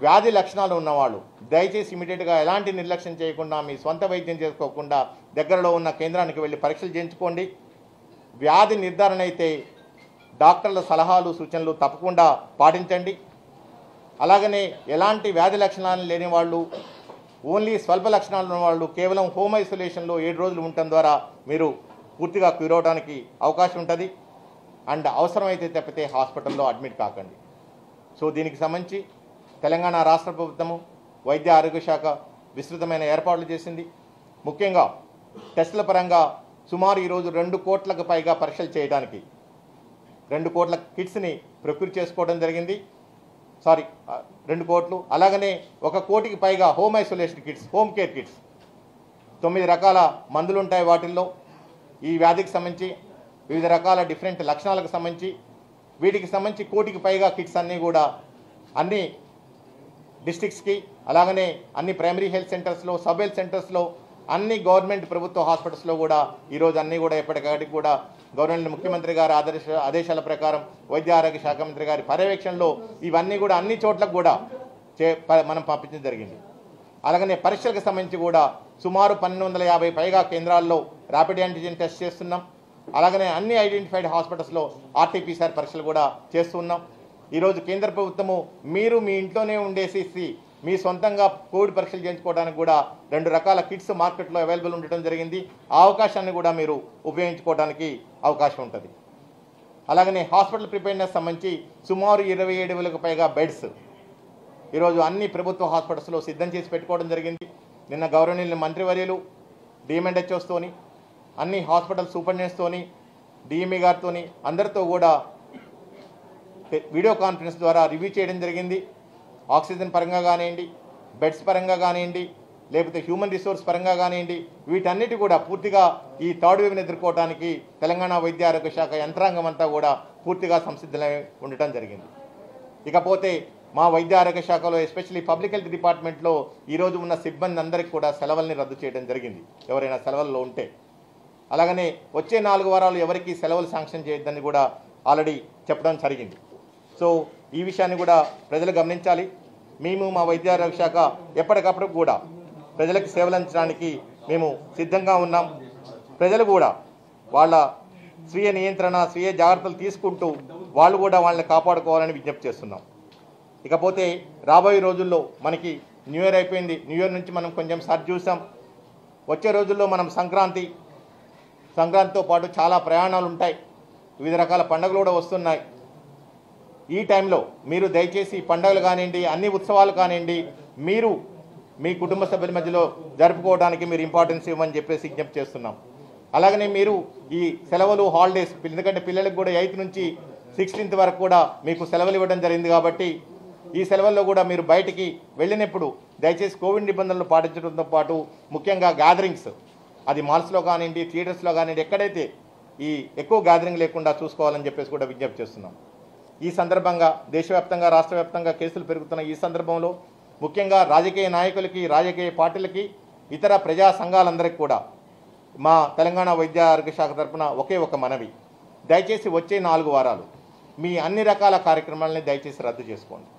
వ్యాధి లక్షణాలు ఉన్నవాళ్ళు దయచేసి ఇమీడియట్గా ఎలాంటి నిర్లక్ష్యం చేయకుండా మీ సొంత వైద్యం చేసుకోకుండా దగ్గరలో ఉన్న కేంద్రానికి వెళ్ళి పరీక్షలు చేయించుకోండి వ్యాధి నిర్ధారణ అయితే డాక్టర్ల సలహాలు సూచనలు తప్పకుండా పాటించండి అలాగనే ఎలాంటి వ్యాధి లక్షణాలు లేని వాళ్ళు ఓన్లీ స్వల్ప లక్షణాలు ఉన్న వాళ్ళు కేవలం హోమ్ ఐసోలేషన్లో ఏడు రోజులు ఉండటం ద్వారా మీరు పూర్తిగా క్యూర్ అవడానికి అవకాశం ఉంటుంది అండ్ అవసరమైతే తప్పితే హాస్పిటల్లో అడ్మిట్ కాకండి సో దీనికి సంబంధించి తెలంగాణ రాష్ట్ర ప్రభుత్వము వైద్య ఆరోగ్య శాఖ విస్తృతమైన ఏర్పాట్లు చేసింది ముఖ్యంగా టెస్టుల పరంగా సుమారు ఈరోజు రెండు కోట్లకు పైగా పరీక్షలు చేయడానికి రెండు కోట్ల కిట్స్ని ప్రొక్యూర్ చేసుకోవడం జరిగింది సారీ ఆ, రెండు కోట్లు అలాగనే ఒక కోటికి పైగా home isolation kits home care kits తొమ్మిది రకాల మందులు ఉంటాయి వాటిల్లో ఈ వ్యాధికి సంబంధించి వివిధ రకాల డిఫరెంట్ లక్షణాలకు సంబంధించి వీటికి సంబంధించి కోటికి పైగా కిట్స్ అన్నీ కూడా అన్ని డిస్ట్రిక్ట్స్కి అలాగనే అన్ని ప్రైమరీ హెల్త్ సెంటర్స్లో సబ్ హెల్త్ సెంటర్స్లో అన్ని గవర్నమెంట్ ప్రభుత్వ హాస్పిటల్స్లో కూడా ఈరోజు అన్నీ కూడా ఎప్పటికప్పటికి కూడా గవర్నమెంట్ ముఖ్యమంత్రి గారి ఆదేశ ఆదేశాల ప్రకారం వైద్య ఆరోగ్య శాఖ మంత్రి గారి పర్యవేక్షణలో ఇవన్నీ కూడా అన్ని చోట్లకు కూడా చే ప- మనం పంపించడం జరిగింది అలాగనే పరీక్షలకు సంబంధించి కూడా సుమారు పన్నెండు వందల యాభై పైగా కేంద్రాల్లో ర్యాపిడ్ యాంటిజెన్ టెస్ట్ చేస్తున్నాం అలాగనే అన్ని ఐడెంటిఫైడ్ హాస్పిటల్స్లో ఆర్టీపీసీఆర్ పరీక్షలు కూడా చేస్తున్నాం ఈరోజు కేంద్ర ప్రభుత్వము మీరు మీ ఇంట్లోనే ఉండేసేసి మీ సొంతంగా కోవిడ్ పరీక్షలు చేయించుకోవడానికి కూడా రెండు రకాల కిట్స్ మార్కెట్లో అవైలబుల్ ఉండటం జరిగింది ఆ అవకాశాన్ని కూడా మీరు ఉపయోగించుకోవడానికి అవకాశం ఉంటుంది అలాగనే హాస్పిటల్ ప్రిపేర్నెస్ సంబంధించి సుమారు ఇరవై ఏడు వేలకు పైగా బెడ్స్ ఈరోజు అన్ని ప్రభుత్వ హాస్పిటల్స్లో సిద్ధం చేసి పెట్టుకోవడం జరిగింది నిన్న గౌరవనీయులు మంత్రివర్యులు డిఎంఎన్హెచ్ఓస్తోని అన్ని హాస్పిటల్ సూపరింటెండెంట్స్తోని డిఎంఈ గారితోని అందరితో కూడా టె- వీడియో కాన్ఫరెన్స్ ద్వారా రివ్యూ చేయడం జరిగింది ఆక్సిజన్ పరంగా కానివ్వండి బెడ్స్ పరంగా కానివ్వండి లేకపోతే హ్యూమన్ రిసోర్స్ పరంగా కానివ్వండి వీటన్నిటి కూడా పూర్తిగా ఈ థర్డ్ వేవ్ని ఎదుర్కోవడానికి తెలంగాణ వైద్య ఆరోగ్య శాఖ యంత్రాంగం అంతా కూడా పూర్తిగా సంసిద్ధమై ఉండటం జరిగింది ఇకపోతే మా వైద్య ఆరోగ్య శాఖలో ఎస్పెషల్లీ పబ్లిక్ హెల్త్ డిపార్ట్మెంట్లో ఈరోజు ఉన్న సిబ్బంది అందరికీ కూడా సెలవుల్ని రద్దు చేయడం జరిగింది ఎవరైనా సెలవుల్లో ఉంటే అలాగనే వచ్చే నాలుగు వారాలు ఎవరికి సెలవులు శాంక్షన్ చేయొద్దని కూడా ఆల్రెడీ చెప్పడం జరిగింది సో ఈ విషయాన్ని కూడా ప్రజలు గమనించాలి మేము మా వైద్య ఆరోగ్య శాఖ ఎప్పటికప్పుడు కూడా ప్రజలకు సేవలు అందించడానికి మేము సిద్ధంగా ఉన్నాం ప్రజలు కూడా వాళ్ళ స్వీయ నియంత్రణ స్వీయ జాగ్రత్తలు తీసుకుంటూ వాళ్ళు కూడా వాళ్ళని కాపాడుకోవాలని విజ్ఞప్తి చేస్తున్నాం ఇకపోతే రాబోయే రోజుల్లో మనకి న్యూ ఇయర్ అయిపోయింది న్యూ ఇయర్ నుంచి మనం కొంచెం సరి చూసాం వచ్చే రోజుల్లో మనం సంక్రాంతి సంక్రాంతితో పాటు చాలా ప్రయాణాలు ఉంటాయి వివిధ రకాల పండుగలు కూడా వస్తున్నాయి ఈ టైంలో మీరు దయచేసి పండుగలు కానివ్వండి అన్ని ఉత్సవాలు కానివ్వండి మీరు మీ కుటుంబ సభ్యుల మధ్యలో జరుపుకోవడానికి మీరు ఇంపార్టెన్స్ ఇవ్వమని చెప్పేసి విజ్ఞప్తి చేస్తున్నాం అలాగనే మీరు ఈ సెలవులు హాలిడేస్ ఎందుకంటే పిల్లలకు కూడా ఎయిత్ నుంచి సిక్స్టీన్త్ వరకు కూడా మీకు సెలవులు ఇవ్వడం జరిగింది కాబట్టి ఈ సెలవుల్లో కూడా మీరు బయటికి వెళ్ళినప్పుడు దయచేసి కోవిడ్ నిబంధనలు పాటించడంతో పాటు ముఖ్యంగా గ్యాదరింగ్స్ అది మాల్స్లో కానివ్వండి థియేటర్స్లో కానివ్వండి ఎక్కడైతే ఈ ఎక్కువ గ్యాదరింగ్ లేకుండా చూసుకోవాలని చెప్పేసి కూడా విజ్ఞప్తి చేస్తున్నాం ఈ సందర్భంగా దేశవ్యాప్తంగా రాష్ట్ర వ్యాప్తంగా కేసులు పెరుగుతున్న ఈ సందర్భంలో ముఖ్యంగా రాజకీయ నాయకులకి రాజకీయ పార్టీలకి ఇతర ప్రజా సంఘాలందరికీ కూడా మా తెలంగాణ వైద్య ఆరోగ్య శాఖ తరపున ఒకే ఒక మనవి దయచేసి వచ్చే నాలుగు వారాలు మీ అన్ని రకాల కార్యక్రమాలని దయచేసి రద్దు చేసుకోండి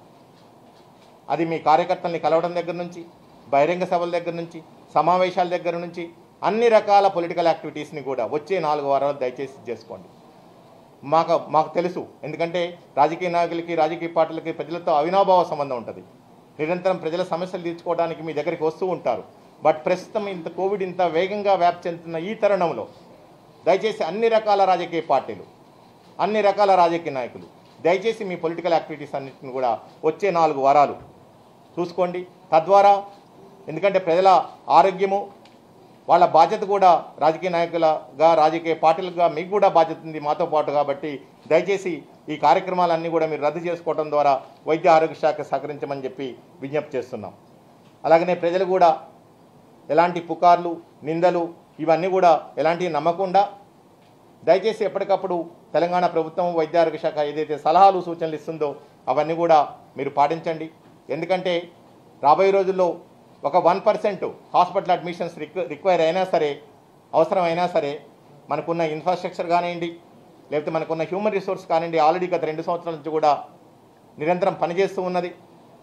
అది మీ కార్యకర్తల్ని కలవడం దగ్గర నుంచి బహిరంగ సభల దగ్గర నుంచి సమావేశాల దగ్గర నుంచి అన్ని రకాల పొలిటికల్ యాక్టివిటీస్ని కూడా వచ్చే నాలుగు వారాలు దయచేసి చేసుకోండి మాకు మాకు తెలుసు ఎందుకంటే రాజకీయ నాయకులకి రాజకీయ పార్టీలకి ప్రజలతో అవినాభావ సంబంధం ఉంటుంది నిరంతరం ప్రజల సమస్యలు తీర్చుకోవడానికి మీ దగ్గరికి వస్తూ ఉంటారు బట్ ప్రస్తుతం ఇంత కోవిడ్ ఇంత వేగంగా వ్యాప్తి చెందుతున్న ఈ తరుణంలో దయచేసి అన్ని రకాల రాజకీయ పార్టీలు అన్ని రకాల రాజకీయ నాయకులు దయచేసి మీ పొలిటికల్ యాక్టివిటీస్ అన్నింటిని కూడా వచ్చే నాలుగు వారాలు చూసుకోండి తద్వారా ఎందుకంటే ప్రజల ఆరోగ్యము వాళ్ళ బాధ్యత కూడా రాజకీయ నాయకులుగా రాజకీయ పార్టీలుగా మీకు కూడా బాధ్యత ఉంది మాతో పాటు కాబట్టి దయచేసి ఈ కార్యక్రమాలన్నీ కూడా మీరు రద్దు చేసుకోవడం ద్వారా వైద్య ఆరోగ్య శాఖ సహకరించమని చెప్పి విజ్ఞప్తి చేస్తున్నాం అలాగనే ప్రజలు కూడా ఎలాంటి పుకార్లు నిందలు ఇవన్నీ కూడా ఎలాంటివి నమ్మకుండా దయచేసి ఎప్పటికప్పుడు తెలంగాణ ప్రభుత్వం వైద్య ఆరోగ్య శాఖ ఏదైతే సలహాలు సూచనలు ఇస్తుందో అవన్నీ కూడా మీరు పాటించండి ఎందుకంటే రాబోయే రోజుల్లో ఒక వన్ పర్సెంట్ హాస్పిటల్ అడ్మిషన్స్ రిక్వ రిక్వైర్ అయినా సరే అవసరం అయినా సరే మనకున్న ఇన్ఫ్రాస్ట్రక్చర్ కానివ్వండి లేకపోతే మనకున్న హ్యూమన్ రిసోర్స్ కానివ్వండి ఆల్రెడీ గత రెండు సంవత్సరాల నుంచి కూడా నిరంతరం పనిచేస్తూ ఉన్నది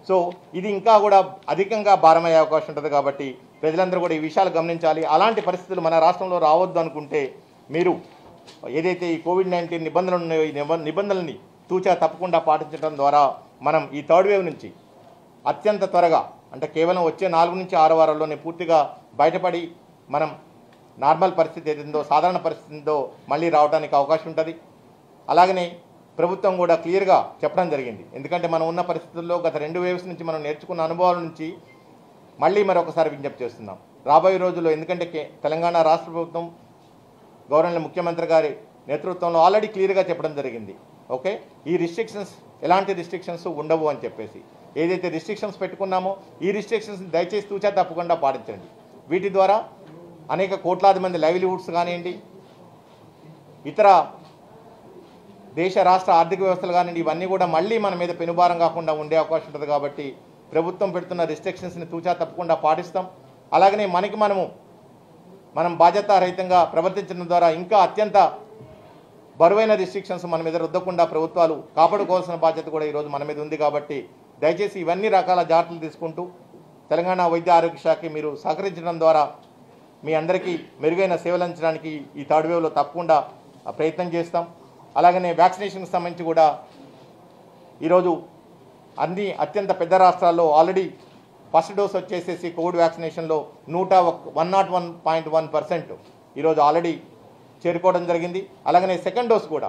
సో ఇది ఇంకా కూడా అధికంగా భారమయ్యే అవకాశం ఉంటుంది కాబట్టి ప్రజలందరూ కూడా ఈ విషయాలు గమనించాలి అలాంటి పరిస్థితులు మన రాష్ట్రంలో రావద్దు అనుకుంటే మీరు ఏదైతే ఈ కోవిడ్ నైన్టీన్ నిబంధనలు ఉన్నాయో ఈ నిబ- నిబంధనల్ని తూచా తప్పకుండా పాటించడం ద్వారా మనం ఈ థర్డ్ వేవ్ నుంచి అత్యంత త్వరగా అంటే కేవలం వచ్చే నాలుగు నుంచి ఆరు వారాల్లోనే పూర్తిగా బయటపడి మనం నార్మల్ పరిస్థితి ఏదిందో సాధారణ పరిస్థితి ఉందో మళ్ళీ రావడానికి అవకాశం ఉంటుంది అలాగనే ప్రభుత్వం కూడా క్లియర్గా చెప్పడం జరిగింది ఎందుకంటే మనం ఉన్న పరిస్థితుల్లో గత రెండు వేవ్స్ నుంచి మనం నేర్చుకున్న అనుభవాల నుంచి మళ్ళీ మరొకసారి విజ్ఞప్తి చేస్తున్నాం రాబోయే రోజుల్లో ఎందుకంటే కే- తెలంగాణ రాష్ట్ర ప్రభుత్వం గవర్నర్ ముఖ్యమంత్రి గారి నేతృత్వంలో ఆల్రెడీ క్లియర్గా చెప్పడం జరిగింది ఓకే ఈ రిస్ట్రిక్షన్స్ ఎలాంటి రిస్ట్రిక్షన్స్ ఉండవు అని చెప్పేసి ఏదైతే రిస్ట్రిక్షన్స్ పెట్టుకున్నామో ఈ రిస్ట్రిక్షన్స్ దయచేసి తూచా తప్పకుండా పాటించండి వీటి ద్వారా అనేక కోట్లాది మంది లైవ్లీహుడ్స్ కానివ్వండి ఇతర దేశ రాష్ట్ర ఆర్థిక వ్యవస్థలు కానివ్వండి ఇవన్నీ కూడా మళ్ళీ మన మీద పెనుభారం కాకుండా ఉండే అవకాశం ఉంటుంది కాబట్టి ప్రభుత్వం పెడుతున్న రిస్ట్రిక్షన్స్ని తూచా తప్పకుండా పాటిస్తాం అలాగనే మనకి మనము మనం బాధ్యతారహితంగా ప్రవర్తించడం ద్వారా ఇంకా అత్యంత బరువైన రిస్ట్రిక్షన్స్ మన మీద రుద్దకుండా ప్రభుత్వాలు కాపాడుకోవాల్సిన బాధ్యత కూడా ఈరోజు మన మీద ఉంది కాబట్టి దయచేసి ఇవన్నీ రకాల జాగ్రత్తలు తీసుకుంటూ తెలంగాణ వైద్య ఆరోగ్య శాఖకి మీరు సహకరించడం ద్వారా మీ అందరికీ మెరుగైన సేవలు అందించడానికి ఈ థర్డ్ వేవ్లో తప్పకుండా ప్రయత్నం చేస్తాం అలాగనే వ్యాక్సినేషన్కి సంబంధించి కూడా ఈరోజు అన్ని అత్యంత పెద్ద రాష్ట్రాల్లో ఆల్రెడీ ఫస్ట్ డోస్ వచ్చేసేసి కోవిడ్ వ్యాక్సినేషన్లో నూట one naught one point one percent ఈరోజు ఆల్రెడీ చేరుకోవడం జరిగింది అలాగనే సెకండ్ డోస్ కూడా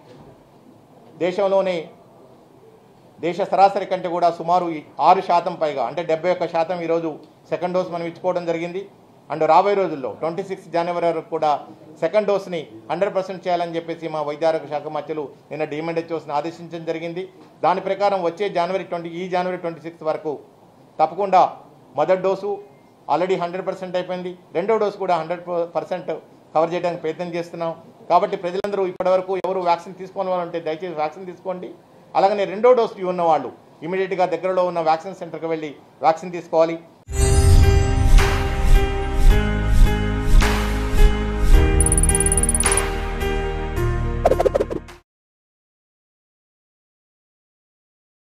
దేశంలోనే దేశ సరాసరి కంటే కూడా సుమారు ఈ ఆరు శాతం పైగా అంటే డెబ్బై ఒక్క శాతం ఈరోజు సెకండ్ డోస్ మనం ఇచ్చుకోవడం జరిగింది అండ్ రాబోయే రోజుల్లో ట్వంటీ సిక్స్ జనవరి వరకు కూడా సెకండ్ డోస్ని హండ్రెడ్ పర్సెంట్ చేయాలని చెప్పేసి మా వైద్య ఆరోగ్య శాఖ మధ్యలో నిన్న డిఎంఎన్హెచ్ఓస్ని ఆదేశించడం జరిగింది దాని ప్రకారం వచ్చే జనవరి ట్వంటీ ఈ జనవరి ట్వంటీ సిక్స్త్ వరకు తప్పకుండా మొదటి డోసు ఆల్రెడీ హండ్రెడ్ పర్సెంట్ అయిపోయింది రెండో డోసు కూడా హండ్రెడ్ పర్సెంట్ కవర్ చేయడానికి ప్రయత్నం చేస్తున్నాం కాబట్టి ప్రజలందరూ ఇప్పటివరకు ఎవరు వ్యాక్సిన్ తీసుకోని వాళ్ళు ఉంటే దయచేసి వ్యాక్సిన్ తీసుకోండి అలాగనే రెండో డోసు ఉన్న వాళ్ళు ఇమీడియట్గా దగ్గరలో ఉన్న వ్యాక్సిన్ సెంటర్కి వెళ్ళి వ్యాక్సిన్ తీసుకోవాలి